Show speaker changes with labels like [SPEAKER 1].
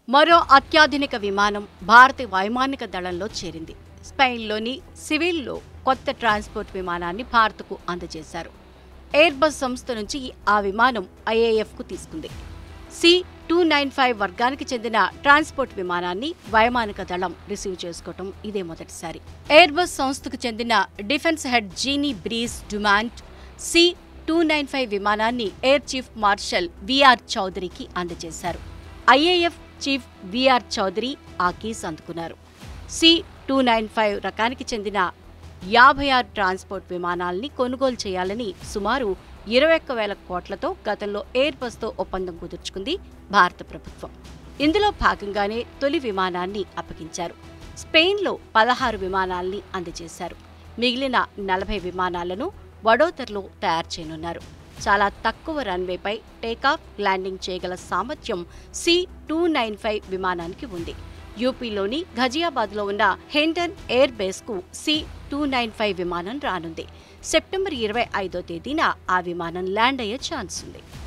[SPEAKER 1] మరో అత్యాధునిక విమానం భారత వైమానిక దళంలో చేరింది స్పెయిన్లోని సివిల్లో కొత్త ట్రాన్స్పోర్ట్ విమానాన్ని భారత్కు అందజేశారు ఎయిర్బస్ సంస్థ నుంచి ఆ విమానం ఐఏఎఫ్కు తీసుకుంది సి టూ నైన్ ఫైవ్ వర్గానికి చెందిన ట్రాన్స్పోర్ట్ విమానాన్ని వైమానిక దళం రిసీవ్ చేసుకోవటం ఇదే మొదటిసారి ఎయిర్బస్ సంస్థకు చెందిన defence head Jean Brice Dumont C two nine five విమానాన్ని ఎయిర్ చీఫ్ మార్షల్ విఆర్ చౌదరికి అందజేశారు ఐఏఎఫ్ చీఫ్ విఆర్ చౌదరి ఆ కీస్ అందుకున్నారు సి టూ నైన్ ఫైవ్ రకానికి చెందిన యాభై ఆరు ట్రాన్స్పోర్ట్ విమానాల్ని కొనుగోలు చేయాలని సుమారు ఇరవై ఒక్క వేల కోట్లతో గతంలో ఎయిర్ బస్తో ఒప్పందం కుదుర్చుకుంది భారత ప్రభుత్వం ఇందులో భాగంగానే తొలి విమానాన్ని అప్పగించారు స్పెయిన్లో పదహారు విమానాల్ని అందజేశారు మిగిలిన నలభై విమానాలను వడోదరలో తయారు చేయనున్నారు చాలా తక్కువ రన్వేపై టేకాఫ్ ల్యాండింగ్ చేయగల సామర్థ్యం సి టూ నైన్ ఫైవ్ విమానానికి ఉంది యూపీలోని ఘజియాబాద్లో ఉన్న హెండన్ ఎయిర్ బేస్కు సి టూ నైన్ ఫైవ్ విమానం రానుంది సెప్టెంబర్ ఇరవై ఐదో తేదీన ఆ విమానం ల్యాండ్ అయ్యే ఛాన్స్ ఉంది